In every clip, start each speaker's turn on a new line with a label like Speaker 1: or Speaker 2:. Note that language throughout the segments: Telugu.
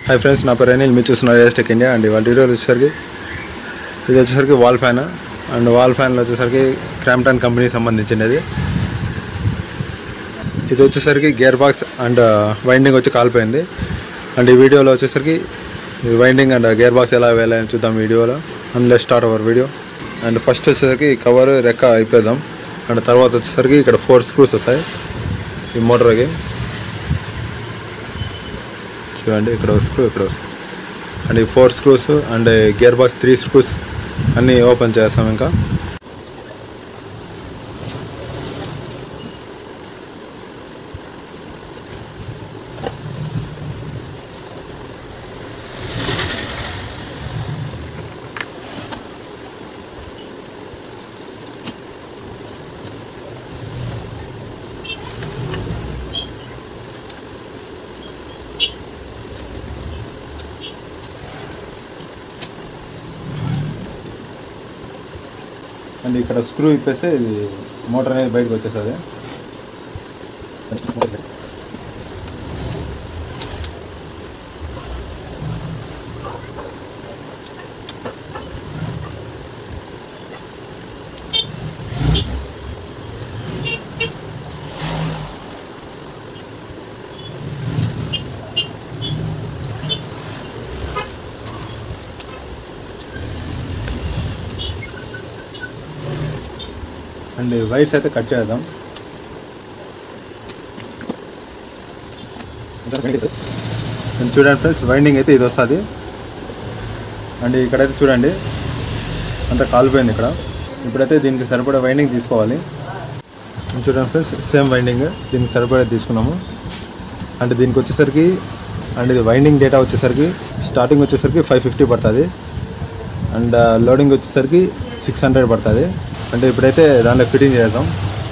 Speaker 1: హాయ్ ఫ్రెండ్స్ నా పేరు అనిల్ మీరు చూస్తున్నారు ఏస్టెక్ ఇండియా అండ్ వాళ్ళ వీడియోలు వచ్చేసరికి ఇది వచ్చేసరికి వాల్ ఫ్యాన్ అండ్ వాల్ ఫ్యాన్లో వచ్చేసరికి క్రాంప్టన్ కంపెనీకి సంబంధించినది ఇది వచ్చేసరికి గేర్ బాక్స్ అండ్ వైండింగ్ వచ్చి కాలిపోయింది అండ్ ఈ వీడియోలో వచ్చేసరికి ఈ వైండింగ్ అండ్ గేర్ బాక్స్ ఎలా వేయాలని చూద్దాం వీడియోలో and let start our video and first వచ్చేసరికి కవర్ రెక్క అయిపోదాం అండ్ తర్వాత వచ్చేసరికి ఇక్కడ ఫోర్ స్క్రూస్ వస్తాయి ఈ మోటార్కి చూడండి ఇక్కడ ఒక స్క్రూ ఇక్కడ ఒక స్క్రూ అండ్ ఈ four screws and gearbox three screws అన్నీ ఓపెన్ చేస్తాం ఇంకా అండ్ ఇక్కడ స్క్రూ ఇప్పేస్తే ఇది మోటార్ అనేది బయటకు వచ్చేస్తుంది అండ్ వైర్స్ అయితే కట్ చేద్దాం అండ్ చూడండి ఫ్రెండ్స్ వైండింగ్ అయితే ఇది వస్తుంది అండ్ ఇక్కడైతే చూడండి అంత కాలిపోయింది ఇక్కడ ఇప్పుడైతే దీనికి సరిపడే వైండింగ్ తీసుకోవాలి అండ్ చూడండి ఫ్రెండ్స్ సేమ్ వైండింగ్ దీనికి సరిపడే తీసుకున్నాము అండ్ దీనికి వచ్చేసరికి అండ్ ఇది వైండింగ్ డేటా వచ్చేసరికి స్టార్టింగ్ వచ్చేసరికి ఫైవ్ ఫిఫ్టీ పడుతుంది అండ్ లోడింగ్ వచ్చేసరికి సిక్స్ హండ్రెడ్ పడుతుంది అంటే ఇప్పుడైతే దాంట్లో ఫిట్టింగ్ చేద్దాం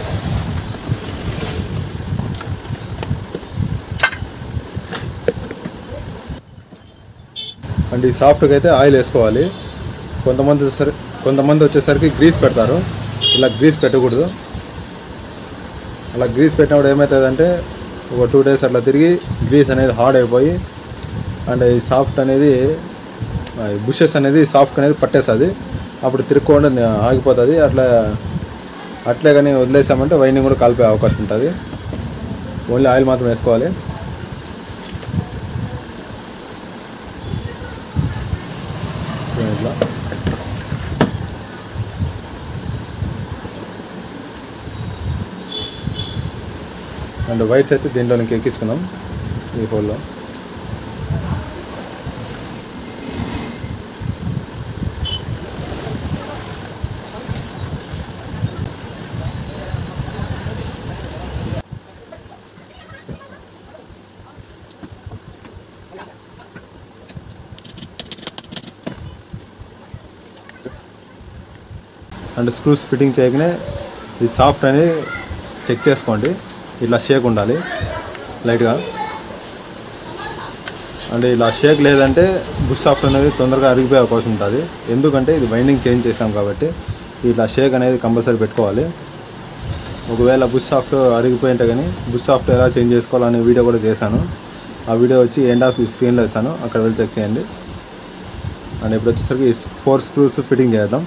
Speaker 1: అండ్ ఈ సాఫ్ట్కి అయితే ఆయిల్ వేసుకోవాలి కొంతమంది వచ్చేసరి కొంతమంది వచ్చేసరికి గ్రీస్ పెడతారు ఇలా గ్రీస్ పెట్టకూడదు అలా గ్రీస్ పెట్టినప్పుడు ఏమవుతుందంటే ఒక టూ డేస్ అట్లా తిరిగి గ్రీస్ అనేది హార్డ్ అయిపోయి అండ్ ఈ సాఫ్ట్ అనేది బుషెస్ అనేది సాఫ్ట్ అనేది పట్టేస్తుంది అప్పుడు తిరుక్కోండి ఆగిపోతుంది అట్లా అట్లే కానీ వదిలేసామంటే వైండింగ్ కూడా కాలిపోయే అవకాశం ఉంటుంది ఓన్లీ ఆయిల్ మాత్రం వేసుకోవాలి చూడండి ఇట్లా అండ్ వైట్స్ అయితే దీంట్లోనికి ఎక్కించుకున్నాం ఈ హోల్లో అండ్ స్క్రూస్ ఫిట్టింగ్ చేయకనే ఈ సాఫ్ట్ అనేది చెక్ చేసుకోండి ఇట్లా షేక్ ఉండాలి లైట్గా అండ్ ఇలా షేక్ లేదంటే బుష్ సాఫ్ట్ అనేది తొందరగా అరిగిపోయే అవకాశం ఉంటుంది ఎందుకంటే ఇది వైండింగ్ చేంజ్ చేసాం కాబట్టి ఇట్లా షేక్ అనేది కంపల్సరీ పెట్టుకోవాలి ఒకవేళ బుష్ సాఫ్ట్ అరిగిపోయి ఉంటే కానీ బుష్ సాఫ్ట్ ఎలా చేంజ్ చేసుకోవాలనే వీడియో కూడా చేశాను ఆ వీడియో వచ్చి ఎండ్ ఆఫ్ స్క్రీన్లో ఇస్తాను అక్కడ వెళ్ళి చెక్ చేయండి అండ్ ఇప్పుడు వచ్చేసరికి ఫోర్ స్క్రూస్ ఫిట్టింగ్ చేద్దాం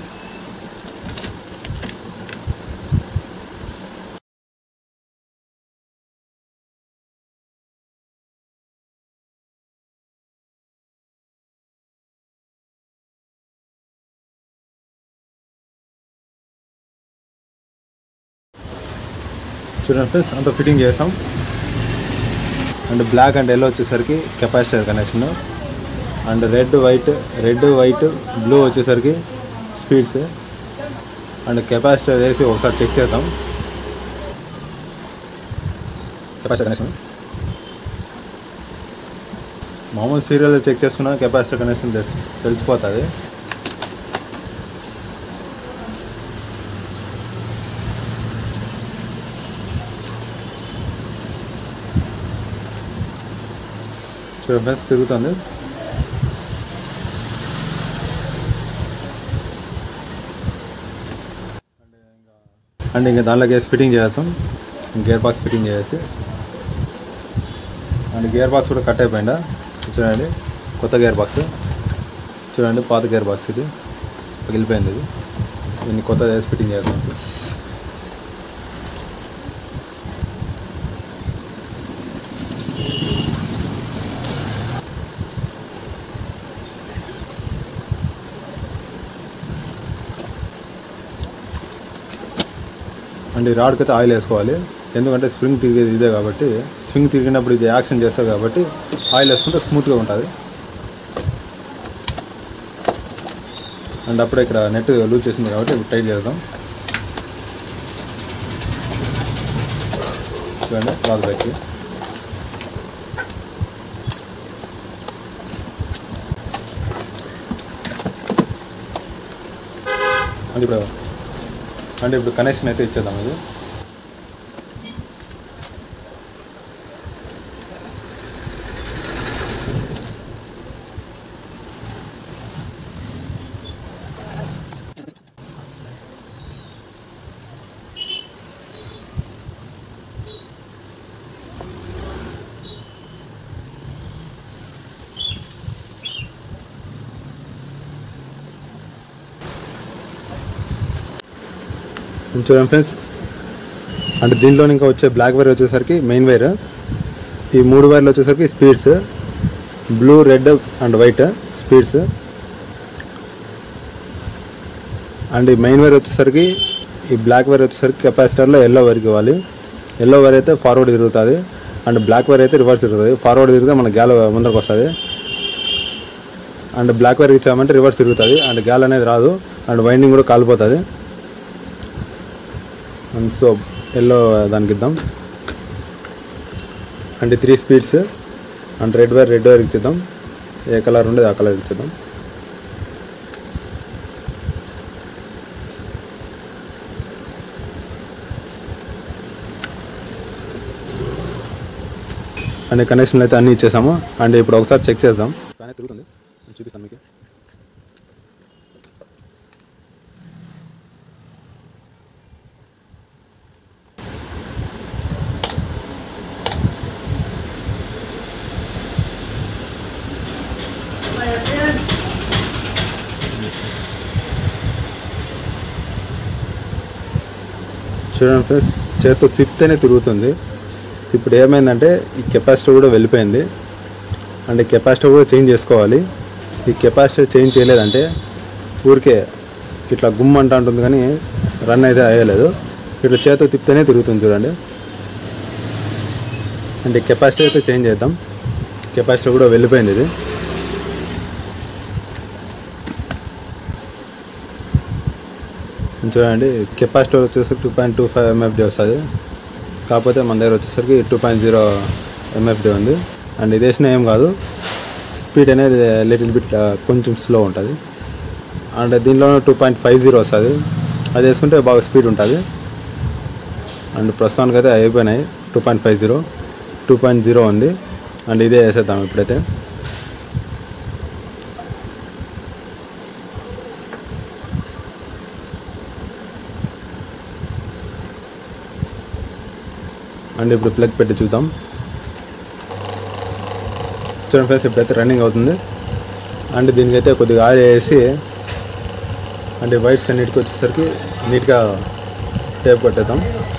Speaker 1: చూడండి ఫ్రెండ్స్ అంత ఫిట్టింగ్ చేసాం అండ్ బ్లాక్ అండ్ ఎల్లో వచ్చేసరికి capacitor connection and red white red white blue వచ్చేసరికి స్పీడ్స్ అండ్ కెపాసిటర్ వేసి ఒకసారి చెక్ చేద్దాం కెపాసిటర్ కనెక్షన్ మామూలు సీరియల్ చెక్ చేసుకున్నా కెపాసిటర్ కనెక్షన్ తెలిసి తెలిసిపోతుంది చూడండి ఫ్రెండ్స్ తిరుగుతుంది అండ్ ఇంకా దాంట్లోకి వేసి ఫిట్టింగ్ చేస్తాం గేర్ బాక్స్ ఫిట్టింగ్ చేసి అండ్ గేర్ బాక్స్ కూడా కట్ అయిపోయిందా చూడండి కొత్త గేర్ బాక్స్ చూడండి పాత గేర్ బాక్స్ ఇది పగిలిపోయింది ఇది దీన్ని కొత్త వేసి ఫిట్టింగ్ చేద్దాం అండ్ ఈ రాడ్కి అయితే ఆయిల్ వేసుకోవాలి ఎందుకంటే స్వింగ్ తిరిగేది ఇదే కాబట్టి స్వింగ్ తిరిగినప్పుడు ఇది యాక్షన్ చేస్తుంది కాబట్టి ఆయిల్ వేసుకుంటే స్మూత్గా ఉంటుంది అండ్ అప్పుడే ఇక్కడ నెట్ లూజ్ చేసింది కాబట్టి ఇప్పుడు టైట్ చేద్దాం చూడండి క్లాత్ బ్యాగ్కి అంటే ఇప్పుడు అంటే ఇప్పుడు కనెక్షన్ అయితే ఇచ్చేద్దాం ఇది చూడండి ఫ్రెండ్స్ అంటే దీంట్లో ఇంకా వచ్చే బ్లాక్ వైర్ వచ్చేసరికి మెయిన్ వైర్ ఈ మూడు వైర్లు వచ్చేసరికి speeds blue red and white speeds and ఈ మెయిన్ వైర్ వచ్చేసరికి ఈ బ్లాక్ వైర్ వచ్చేసరికి కెపాసిటర్లో ఎల్లో వైర్కి ఇవ్వాలి ఎల్లో వైర్ అయితే ఫార్వర్డ్ తిరుగుతుంది అండ్ బ్లాక్ వైర్ అయితే రివర్స్ తిరుగుతుంది ఫార్వర్డ్ తిరిగితే మన గ్యాల్ ముందరకు వస్తుంది అండ్ బ్లాక్ వైర్ ఇచ్చామంటే రివర్స్ తిరుగుతుంది అండ్ గ్యాల్ అనేది రాదు అండ్ వైండింగ్ కూడా కాలిపోతుంది అండ్ సో ఎల్లో దానికి ఇద్దాం అంటే three speeds and red wire red wire ఇచ్చేద్దాం ఏ కలర్ ఉండేది ఆ కలర్ ఇచ్చేద్దాం అండ్ కనెక్షన్లు అయితే అన్నీ ఇచ్చేసాము అండ్ ఇప్పుడు ఒకసారి చెక్ చేద్దాం కానీ తిరుగుతుంది నేను చూపిస్తాను మీకు చూడండి ఫ్రెండ్స్ చేత్తో తిప్పితేనే తిరుగుతుంది ఇప్పుడు ఏమైందంటే ఈ కెపాసిటర్ కూడా వెళ్ళిపోయింది అండ్ ఈ కెపాసిటర్ కూడా చేంజ్ చేసుకోవాలి ఈ కెపాసిటర్ చేంజ్ చేయలేదంటే ఊరికే ఇట్లా గుమ్మ అంట ఉంటుంది కానీ రన్ అయితే అయ్యలేదు ఇట్లా చేత్తో తిప్పితేనే తిరుగుతుంది చూడండి అంటే కెపాసిటర్ అయితే చేంజ్ చేద్దాం కెపాసిటర్ కూడా వెళ్ళిపోయింది ఇది చూడండి కెపాసిటర్ వచ్చేసరికి two point two five MFD వస్తుంది కాకపోతే మన దగ్గర వచ్చేసరికి టూ పాయింట్ జీరో ఎంఎఫ్డి ఉంది అండ్ ఇది వేసిన ఏం కాదు స్పీడ్ అనేది లిటిల్ బిట్ కొంచెం స్లో ఉంటుంది అండ్ దీనిలో టూ పాయింట్ ఫైవ్ జీరో వస్తుంది అది వేసుకుంటే బాగా స్పీడ్ ఉంటుంది అండ్ ప్రస్తుతానికి అయితే అయిపోయినాయి two point five zero two point zero ఉంది అండ్ ఇదే వేసేద్దాం ఇప్పుడైతే అండ్ ఇప్పుడు ప్లగ్ పెట్టి చూద్దాం చూడండి ఫ్రెండ్స్ ఇప్పుడైతే రన్నింగ్ అవుతుంది అండ్ దీనికైతే కొద్దిగా ఆయిల్ వేసి అంటే వైట్స్ అన్నిటికి వచ్చేసరికి నీట్గా టేప్ కొట్టేద్దాం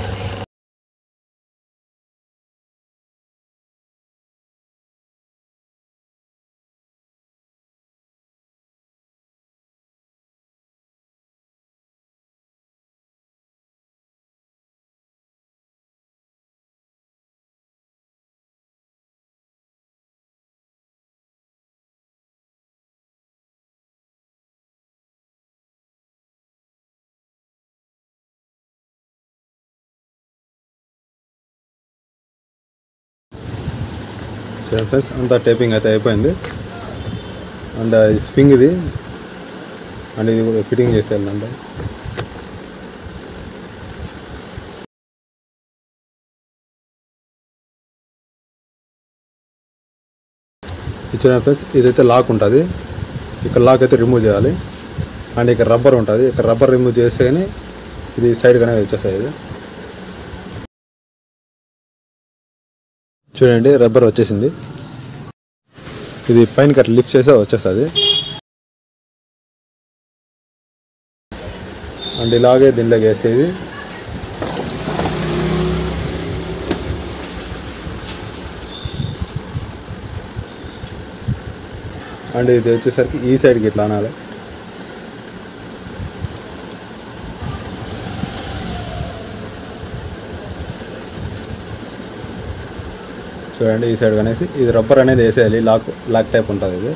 Speaker 1: చూడండి ఫ్రెండ్స్ అంతా టేపింగ్ అయితే అయిపోయింది అండ్ ఈ స్వింగ్ ఇది అండ్ ఇది కూడా ఫిట్టింగ్ చేసేయాలంటే ఇది చూడండి ఫ్రెండ్స్ ఇదైతే లాక్ ఉంటుంది ఇక్కడ లాక్ అయితే రిమూవ్ చేయాలి అండ్ ఇక్కడ రబ్బర్ ఉంటుంది ఇక్కడ రబ్బర్ రిమూవ్ చేస్తే కానీ ఇది సైడ్ అనేది వచ్చేస్తుంది ఇది చూడండి రబ్బర్ వచ్చేసింది ఇది పైన అట్లా లిఫ్ట్ చేస్తే వచ్చేస్తుంది అండ్ ఇలాగే దీనిలోకి వేసేది అండ్ ఇది వచ్చేసరికి ఈ సైడ్కి ఇట్లా అనాలి చూడండి ఈ సైడ్ అనేసి ఇది రబ్బర్ అనేది వేసేయాలి లాక్ లాక్ టైప్ ఉంటుంది ఇది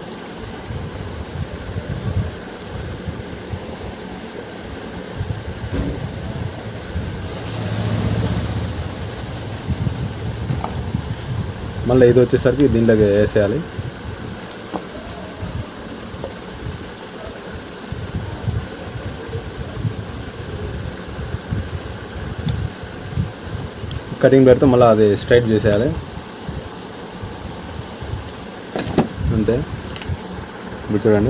Speaker 1: మళ్ళీ ఇది వచ్చేసరికి దీనిలోకి వేసేయాలి కటింగ్ పెడితే మళ్ళీ అది స్ట్రైట్ చేసేయాలి అంతే ఇప్పుడు చూడండి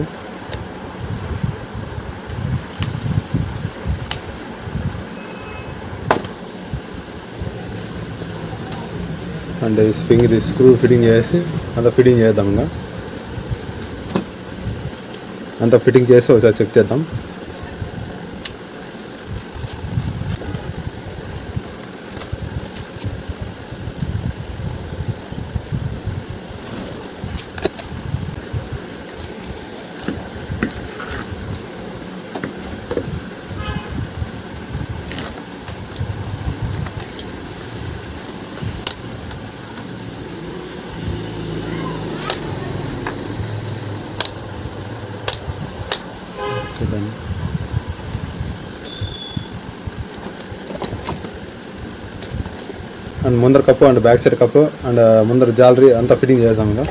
Speaker 1: అండ్ ఈ స్ప్రింగ్ ఇది స్క్రూ ఫిట్టింగ్ చేసి అంతా ఫిట్టింగ్ చేద్దాం ఇంకా అంతా ఫిట్టింగ్ చేసి ఒకసారి చెక్ చేద్దాం ఓకే డన్ అండ్ ముందర కప్పు అండ్ బ్యాక్ సైడ్ కప్పు అండ్ ముందర జాలరీ అంతా ఫిట్టింగ్ చేసాం ఇంకా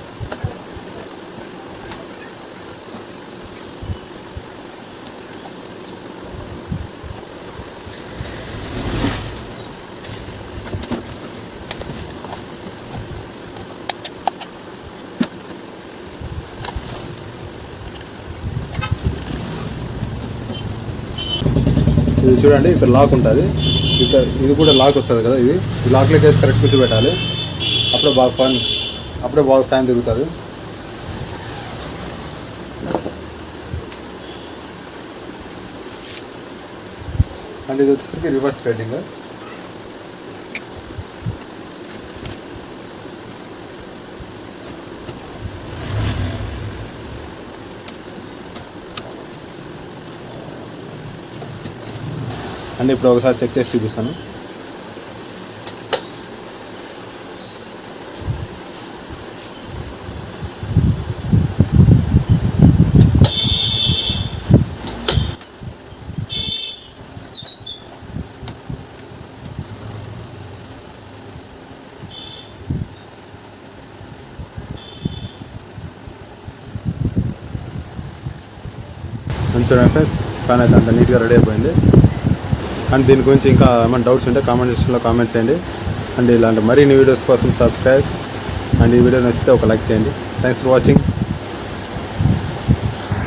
Speaker 1: ఇది చూడండి ఇక్కడ లాక్ ఉంటుంది ఇక్కడ ఇది కూడా లాక్ వస్తుంది కదా ఇది ఈ లాక్లోకి వేసి కరెక్ట్ కూర్చోబెట్టాలి అప్పుడే బాగా ఫ్యాన్ అప్పుడే బాగా ఫ్యాన్ తిరుగుతుంది అండ్ ఇది వచ్చేసరికి రివర్స్ థ్రెడ్డింగ్ అండ్ ఇప్పుడు ఒకసారి చెక్ చేసి చూపిస్తాను అండ్ చూడండి ఫ్రెండ్స్ ఫ్యాన్ అయితే అంత నీట్గా రెడీ అయిపోయింది అండ్ దీని గురించి ఇంకా ఏమైనా డౌట్స్ ఉంటే కామెంట్ సెక్షన్లో కామెంట్ చేయండి అండ్ ఇలాంటి మరిన్ని వీడియోస్ కోసం సబ్స్క్రైబ్ అండ్ ఈ వీడియో నచ్చితే ఒక లైక్ చేయండి థ్యాంక్స్ ఫర్ వాచింగ్